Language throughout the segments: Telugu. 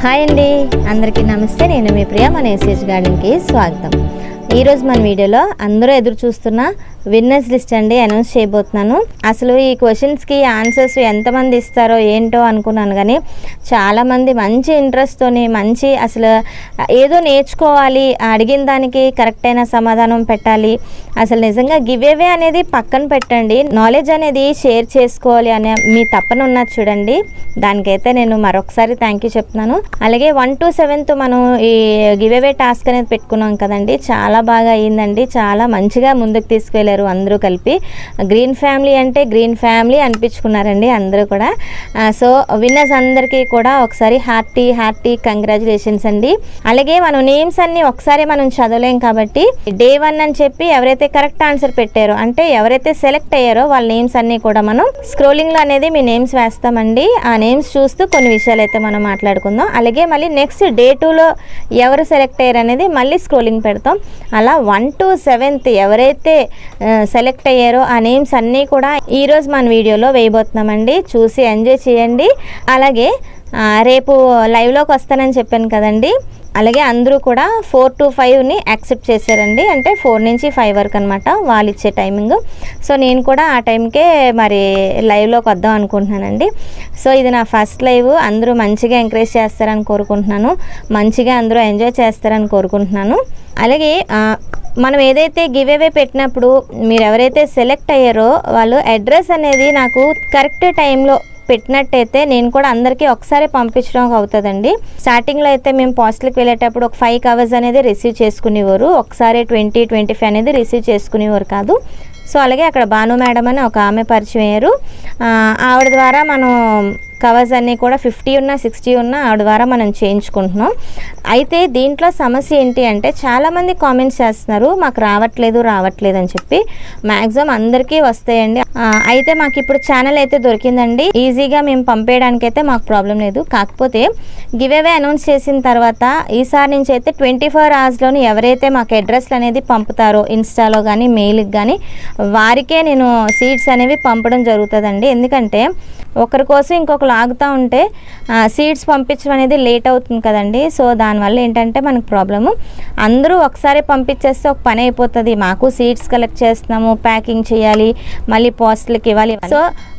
హాయ్ అండి అందరికీ నమస్తే నేను మీ ప్రియ మన ఎస్ఎస్ గార్డెన్కి స్వాగతం ఈరోజు మన వీడియోలో అందరూ ఎదురు చూస్తున్న విన్నర్స్ లిస్ట్ అండి అనౌన్స్ చేయబోతున్నాను అసలు ఈ క్వశ్చన్స్కి ఆన్సర్స్ ఎంతమంది ఇస్తారో ఏంటో అనుకున్నాను కానీ చాలామంది మంచి ఇంట్రెస్ట్తోని మంచి అసలు ఏదో నేర్చుకోవాలి అడిగిన దానికి కరెక్ట్ అయిన సమాధానం పెట్టాలి అసలు నిజంగా గివేవే అనేది పక్కన పెట్టండి నాలెడ్జ్ అనేది షేర్ చేసుకోవాలి అనే మీ తప్పన ఉన్నది చూడండి దానికైతే నేను మరొకసారి థ్యాంక్ యూ చెప్తున్నాను అలాగే వన్ టు సెవెంత్ మనం ఈ గివేవే టాస్క్ అనేది పెట్టుకున్నాం కదండి చాలా బాగా అయ్యిందండి చాలా మంచిగా ముందుకు తీసుకువెళ్ళారు అందరూ కలిపి గ్రీన్ ఫ్యామిలీ అంటే గ్రీన్ ఫ్యామిలీ అనిపించుకున్నారండి అందరూ కూడా ఆ, సో విన్నర్స్ అందరికీ కూడా ఒకసారి హార్టీ హార్టీ కంగ్రాచులేషన్స్ అండి అలాగే మనం నేమ్స్ అన్ని ఒకసారి మనం చదవలేం కాబట్టి డే వన్ అని చెప్పి ఎవరైతే కరెక్ట్ ఆన్సర్ పెట్టారో అంటే ఎవరైతే సెలెక్ట్ అయ్యారో వాళ్ళ నేమ్స్ అన్ని కూడా మనం స్క్రోలింగ్ లో అనేది మీ నేమ్స్ వేస్తామండి ఆ నేమ్స్ చూస్తూ కొన్ని విషయాలు అయితే మనం మాట్లాడుకుందాం అలాగే మళ్ళీ నెక్స్ట్ డే టూలో ఎవరు సెలెక్ట్ అయ్యారు అనేది మళ్ళీ స్క్రోలింగ్ పెడతాం అలా వన్ టు సెవెంత్ ఎవరైతే సెలెక్ట్ అయ్యారో ఆ నేమ్స్ అన్నీ కూడా ఈరోజు మన వీడియోలో వేయబోతున్నామండి చూసి ఎంజాయ్ చేయండి అలాగే ఆ, రేపు లైవ్లోకి వస్తానని చెప్పాను కదండి అలాగే అందరూ కూడా ఫోర్ టు ఫైవ్ని యాక్సెప్ట్ చేశారండి అంటే ఫోర్ నుంచి ఫైవ్ వరకు అనమాట వాళ్ళు ఇచ్చే టైమింగ్ సో నేను కూడా ఆ టైంకే మరి లైవ్లోకి వద్దాం అనుకుంటున్నానండి సో ఇది నా ఫస్ట్ లైవ్ అందరూ మంచిగా ఎంకరేజ్ చేస్తారని కోరుకుంటున్నాను మంచిగా అందరూ ఎంజాయ్ చేస్తారని కోరుకుంటున్నాను అలాగే ఆ, మనం ఏదైతే గివ్ అవే పెట్టినప్పుడు మీరు ఎవరైతే సెలెక్ట్ అయ్యారో వాళ్ళు అడ్రస్ అనేది నాకు కరెక్ట్ టైంలో పెట్టినట్టయితే నేను కూడా అందరికీ ఒకసారి పంపించడం అవుతుందండి స్టార్టింగ్లో అయితే మేము పోస్టులకు వెళ్ళేటప్పుడు ఒక ఫైవ్ కవర్స్ అనేది రిసీవ్ చేసుకునేవారు ఒకసారి ట్వంటీ ట్వంటీ ఫైవ్ అనేది రిసీవ్ చేసుకునేవారు కాదు సో అలాగే అక్కడ భాను మేడం అని ఒక ఆమె పరిచయం అయ్యారు ఆ, ఆవిడ ద్వారా మనం కవర్స్ అన్నీ కూడా ఫిఫ్టీ ఉన్నా సిక్స్టీ ఉన్నా ఆవిడ ద్వారా మనం చేయించుకుంటున్నాం అయితే దీంట్లో సమస్య ఏంటి అంటే చాలామంది కామెంట్స్ చేస్తున్నారు మాకు రావట్లేదు రావట్లేదు అని చెప్పి మ్యాక్సిమం అందరికీ వస్తాయండి ఆ, అయితే మాకు ఇప్పుడు ఛానల్ అయితే దొరికిందండి ఈజీగా మేము పంపేయడానికి అయితే మాకు ప్రాబ్లం లేదు కాకపోతే గివ్ అవే అనౌన్స్ చేసిన తర్వాత ఈసారి నుంచి అయితే ట్వంటీ ఫోర్ అవర్స్లోని ఎవరైతే మాకు అడ్రస్లు అనేది పంపుతారో ఇన్స్టాలో కానీ మెయిల్కి కానీ వారికే నేను సీట్స్ అనేవి పంపడం జరుగుతుందండి ఎందుకంటే ఒకరి కోసం ఇంకొకరు ఆగుతూ ఉంటే సీడ్స్ పంపించడం అనేది లేట్ అవుతుంది కదండి సో దానివల్ల ఏంటంటే మనకు ప్రాబ్లము అందరూ ఒకసారి పంపించేస్తే ఒక పని అయిపోతుంది మాకు సీడ్స్ కలెక్ట్ చేస్తున్నాము ప్యాకింగ్ చేయాలి మళ్ళీ పోస్టులకి ఇవ్వాలి సో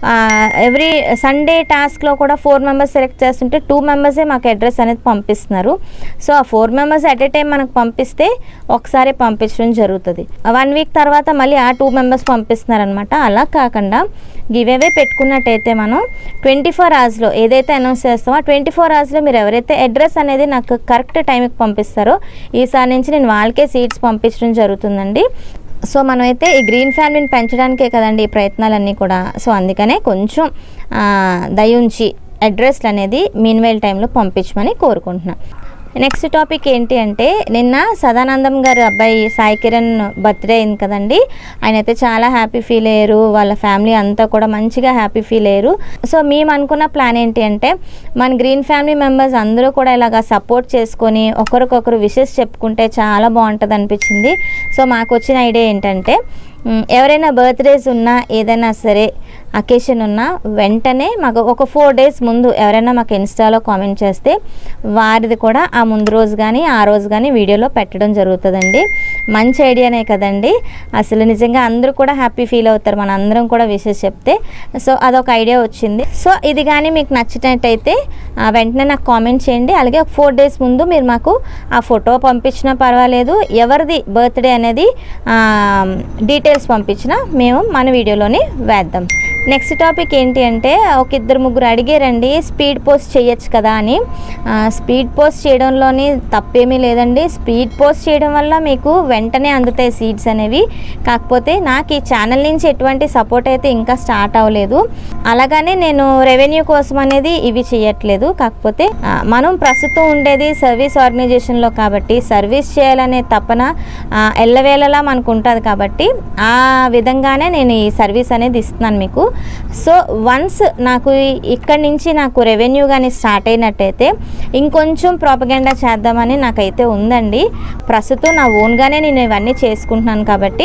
ఎవ్రీ సండే టాస్క్లో కూడా ఫోర్ మెంబర్స్ సెలెక్ట్ చేస్తుంటే టూ మెంబర్సే మాకు అడ్రస్ అనేది పంపిస్తున్నారు సో ఆ four members at a time మనకు పంపిస్తే ఒకసారి పంపించడం జరుగుతుంది వన్ వీక్ తర్వాత మళ్ళీ ఆ టూ మెంబర్స్ పంపిస్తున్నారు అనమాట అలా కాకుండా గివ్ అవే పెట్టుకున్నట్టయితే మనం ట్వంటీ ఫోర్ అవర్స్లో ఏదైతే అనౌన్స్ చేస్తామో ఆ ట్వంటీ ఫోర్ అవర్స్లో మీరు ఎవరైతే అడ్రస్ అనేది నాకు కరెక్ట్ టైంకి పంపిస్తారో ఈసారి నుంచి నేను వాళ్ళకే సీట్స్ పంపించడం జరుగుతుందండి సో మనమైతే ఈ గ్రీన్ ఫ్యామిలీని పెంచడానికే కదండి ఈ ప్రయత్నాలన్నీ కూడా సో అందుకనే కొంచెం ఆ, దయ ఉంచి అడ్రస్లు అనేది మీన్వైల్ టైంలో పంపించమని కోరుకుంటున్నాను నెక్స్ట్ టాపిక్ ఏంటి అంటే నిన్న సదానందం గారు అబ్బాయి సాయి కిరణ్ బర్త్డే అయింది కదండి ఆయన అయితే చాలా హ్యాపీ ఫీల్ అయ్యారు వాళ్ళ ఫ్యామిలీ అంతా కూడా మంచిగా హ్యాపీ ఫీల్ అయ్యారు సో మేము అనుకున్న ప్లాన్ ఏంటి అంటే మన గ్రీన్ ఫ్యామిలీ మెంబర్స్ అందరూ కూడా ఇలాగా సపోర్ట్ చేసుకొని ఒకరికొకరు విషెస్ చెప్పుకుంటే చాలా బాగుంటుంది అనిపించింది సో మాకు వచ్చిన ఐడియా ఏంటంటే మ్, ఎవరైనా బర్త్డేస్ ఉన్నా ఏదైనా సరే అకేషన్ ఉన్నా వెంటనే మాకు ఒక ఫోర్ డేస్ ముందు ఎవరైనా మాకు ఇన్స్టాలో కామెంట్ చేస్తే వారిది కూడా ఆ ముందు రోజు కానీ ఆ రోజు కానీ వీడియోలో పెట్టడం జరుగుతుందండి మంచి ఐడియానే కదండి అసలు నిజంగా అందరూ కూడా హ్యాపీ ఫీల్ అవుతారు మన అందరం కూడా విషెస్ చెప్తే సో అదొక ఐడియా వచ్చింది సో ఇది కానీ మీకు నచ్చినట్టయితే ఆ, వెంటనే నాకు కామెంట్ చేయండి అలాగే ఒక ఫోర్ డేస్ ముందు మీరు మాకు ఆ ఫోటో పంపించినా పర్వాలేదు ఎవరిది బర్త్డే అనేది ఆ, డీటెయిల్స్ పంపించినా మేము మన వీడియోలోని వేద్దాం నెక్స్ట్ టాపిక్ ఏంటి అంటే ఒక ఇద్దరు ముగ్గురు అడిగారండి స్పీడ్ పోస్ట్ చేయొచ్చు కదా అని ఆ, స్పీడ్ పోస్ట్ చేయడంలోని తప్పేమీ లేదండి స్పీడ్ పోస్ట్ చేయడం వల్ల మీకు వెంటనే అందుతాయి సీడ్స్ అనేవి కాకపోతే నాకు ఈ ఛానల్ నుంచి ఎటువంటి సపోర్ట్ అయితే ఇంకా స్టార్ట్ అవ్వలేదు అలాగనే నేను రెవెన్యూ కోసం అనేది ఇవి చేయట్లేదు కాకపోతే ఆ, మనం ప్రస్తుతం ఉండేది సర్వీస్ ఆర్గనైజేషన్లో కాబట్టి సర్వీస్ చేయాలనే తపన ఆ, ఎల్లవేళలా మనకు ఉంటుంది కాబట్టి ఆ విధంగానే నేను ఈ సర్వీస్ అనేది ఇస్తున్నాను మీకు సో వన్స్ నాకు ఈ- ఇక్కడి నుంచి నాకు రెవెన్యూ కానీ స్టార్ట్ అయినట్టయితే ఇంకొంచెం ప్రాపగెండా చేద్దామని నాకైతే ఉందండి ప్రస్తుతం నా ఓన్గానే నేను ఇవన్నీ చేసుకుంటున్నాను కాబట్టి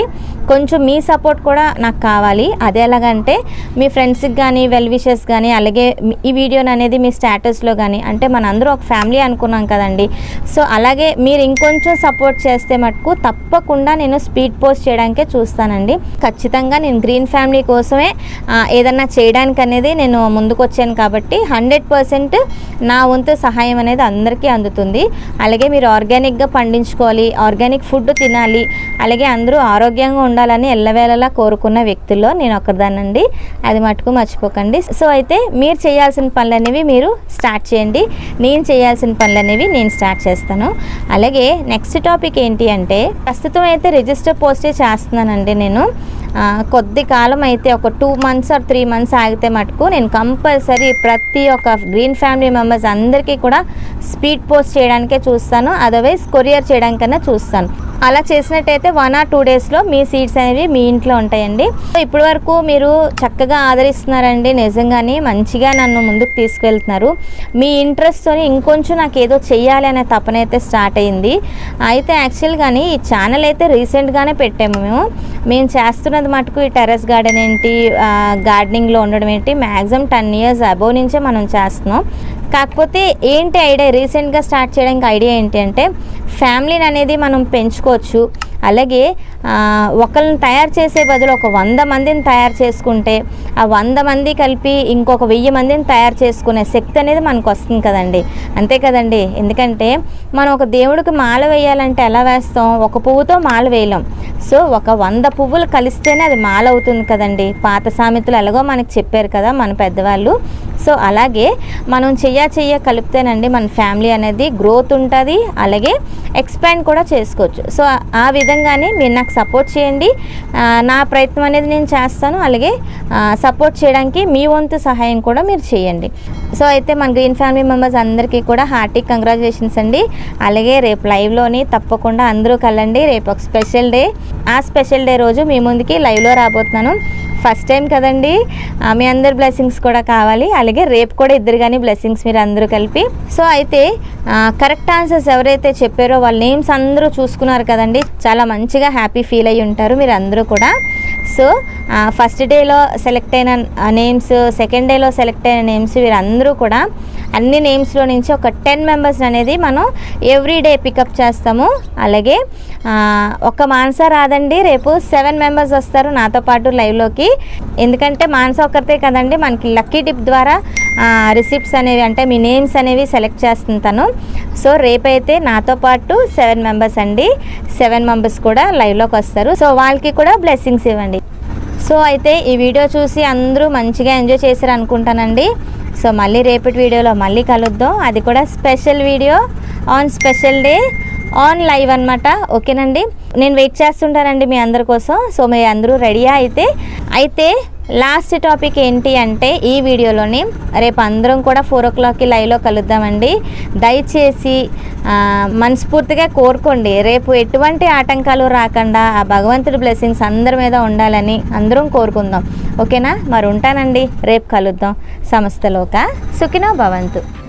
కొంచెం మీ సపోర్ట్ కూడా నాకు కావాలి అది ఎలాగంటే మీ ఫ్రెండ్స్కి కానీ వెల్ విషెస్ కానీ అలాగే మీ- ఈ వీడియోని అనేది మీ స్టేటస్లో కానీ అంటే మనందరూ ఒక ఫ్యామిలీ అనుకున్నాం కదండి సో అలాగే మీరు ఇంకొంచెం సపోర్ట్ చేస్తే మటుకు తప్పకుండా నేను స్పీడ్ పోస్ట్ చేయడానికే చూస్తానండి ఖచ్చితంగా నేను గ్రీన్ ఫ్యామిలీ కోసమే ఆ, ఏదన్నా చేయడానికి అనేది నేను ముందుకు వచ్చాను కాబట్టి హండ్రెడ్ పర్సెంట్ నా వంతు సహాయం అనేది అందరికీ అందుతుంది అలాగే మీరు ఆర్గానిక్గా పండించుకోవాలి ఆర్గానిక్ ఫుడ్ తినాలి అలాగే అందరూ ఆరోగ్యంగా ఉండాలని ఎల్లవేళలా కోరుకున్న వ్యక్తుల్లో నేను ఒకరిదానండి అది మటుకు మర్చిపోకండి సో అయితే మీరు చేయాల్సిన పనులు అనేవి మీరు స్టార్ట్ చేయండి నేను చేయాల్సిన పనులు అనేవి నేను స్టార్ట్ చేస్తాను అలాగే నెక్స్ట్ టాపిక్ ఏంటి అంటే ప్రస్తుతం అయితే రిజిస్టర్ పోస్టే చేస్తున్నానండి నేను ఆ, కొద్ది కాలం అయితే ఒక two months or three months ఆగితే మటుకు నేను కంపల్సరీ ప్రతి ఒక్క గ్రీన్ ఫ్యామిలీ మెంబర్స్ అందరికీ కూడా స్పీడ్ పోస్ట్ చేయడానికే చూస్తాను అదర్వైజ్ కొరియర్ చేయడానికన్నా చూస్తాను అలా చేసినట్టయితే వన్ ఆర్ టూ డేస్లో మీ సీట్స్ అనేవి మీ ఇంట్లో ఉంటాయండి సో ఇప్పటి వరకు మీరు చక్కగా ఆదరిస్తున్నారండి నిజంగానే మంచిగా నన్ను ముందుకు తీసుకెళ్తున్నారు మీ ఇంట్రెస్ట్తో ఇంకొంచెం నాకు ఏదో చెయ్యాలి అనే తపన అయితే స్టార్ట్ అయింది అయితే యాక్చువల్గాని ఈ ఛానల్ అయితే రీసెంట్గానే పెట్టాము మేము మేము చేస్తున్నది మటుకు ఈ టెర్రస్ గార్డెన్ ఏంటి గార్డెనింగ్లో ఉండడం ఏంటి మ్యాక్సిమం టెన్ ఇయర్స్ అబోవ్ నుంచే మనం చేస్తున్నాం కాకపోతే ఏంటి ఐడియా రీసెంట్గా స్టార్ట్ చేయడానికి ఐడియా ఏంటి అంటే ఫ్యామిలీని అనేది మనం పెంచుకోవచ్చు అలాగే ఆ, ఒకళ్ళని తయారు చేసే బదులు ఒక వంద మందిని తయారు చేసుకుంటే ఆ వంద మంది కలిపి ఇంకొక వెయ్యి మందిని తయారు చేసుకునే శక్తి అనేది మనకు వస్తుంది కదండి అంతే కదండి ఎందుకంటే మనం ఒక దేవుడికి మాల వేయాలంటే ఎలా వేస్తాం ఒక పువ్వుతో మాల వేయలేం సో ఒక వంద పువ్వులు కలిస్తేనే అది మాల అవుతుంది కదండి పాత సామెతలు ఎలాగో మనకి చెప్పారు కదా మన పెద్దవాళ్ళు సో అలాగే మనం చెయ్య చెయ్య కలిపితేనండి మన ఫ్యామిలీ అనేది గ్రోత్ ఉంటుంది అలాగే ఎక్స్పాండ్ కూడా చేసుకోవచ్చు సో ఆ- ఆ విధంగానే మీరు నాకు సపోర్ట్ చేయండి ఆ, నా ప్రయత్నం అనేది నేను చేస్తాను అలాగే సపోర్ట్ చేయడానికి మీ వంతు సహాయం కూడా మీరు చేయండి సో అయితే మన గ్రీన్ ఫ్యామిలీ మెంబర్స్ అందరికీ కూడా హార్టీ కంగ్రాచులేషన్స్ అండి అలాగే రేపు లైవ్లోని తప్పకుండా అందరూ కలండి రేపు ఒక స్పెషల్ డే ఆ స్పెషల్ డే రోజు మీ ముందుకి లైవ్లో రాబోతున్నాను ఫస్ట్ టైం కదండి ఆ, మీ అందరి బ్లెస్సింగ్స్ కూడా కావాలి అలాగే రేపు కూడా ఇద్దరు కానీ బ్లెస్సింగ్స్ మీరు అందరూ కలిపి సో అయితే కరెక్ట్ ఆన్సర్స్ ఎవరైతే చెప్పారో వాళ్ళ నేమ్స్ అందరూ చూసుకున్నారు కదండి చాలా మంచిగా హ్యాపీ ఫీల్ అయ్యి ఉంటారు మీరు అందరూ కూడా సో ఫస్ట్ డేలో సెలెక్ట్ అయిన నేమ్స్ సెకండ్ డేలో సెలెక్ట్ అయిన నేమ్స్ వీరందరూ కూడా అన్ని నేమ్స్లో నుంచి ఒక టెన్ మెంబర్స్ అనేది మనం ఎవ్రీ డే పికప్ చేస్తాము అలాగే ఆ, ఒక మానస రాదండి రేపు సెవెన్ మెంబర్స్ వస్తారు నాతో పాటు లైవ్లోకి ఎందుకంటే మానస ఒక్కరితే కదండి మనకి లక్కీ టిప్ ద్వారా రిసిప్ట్స్ అనేవి అంటే మీ నేమ్స్ అనేవి సెలెక్ట్ చేస్తుంటాను సో రేపైతే నాతో పాటు సెవెన్ మెంబర్స్ అండి సెవెన్ మెంబర్స్ కూడా లైవ్లోకి వస్తారు సో వాళ్ళకి కూడా బ్లెస్సింగ్స్ ఇవ్వండి సో అయితే ఈ వీడియో చూసి అందరూ మంచిగా ఎంజాయ్ చేశారు అనుకుంటానండి సో మళ్ళీ రేపటి వీడియోలో మళ్ళీ కలుద్దాం అది కూడా special video on special day on live అనమాట ఓకేనండి నేను వెయిట్ చేస్తుంటానండి మీ అందరి కోసం సో మీ అందరూ రెడీయా అయితే అయితే లాస్ట్ టాపిక్ ఏంటి అంటే ఈ వీడియోలోని రేపు అందరం కూడా ఫోర్ ఓ క్లాక్కి లైవ్లో కలుద్దామండి దయచేసి ఆ, మనస్ఫూర్తిగా కోరుకోండి రేపు ఎటువంటి ఆటంకాలు రాకుండా ఆ భగవంతుడి బ్లెస్సింగ్స్ అందరి మీద ఉండాలని అందరం కోరుకుందాం ఓకేనా మరి ఉంటానండి రేపు కలుద్దాం సమస్తలోక సుఖినో భవంతు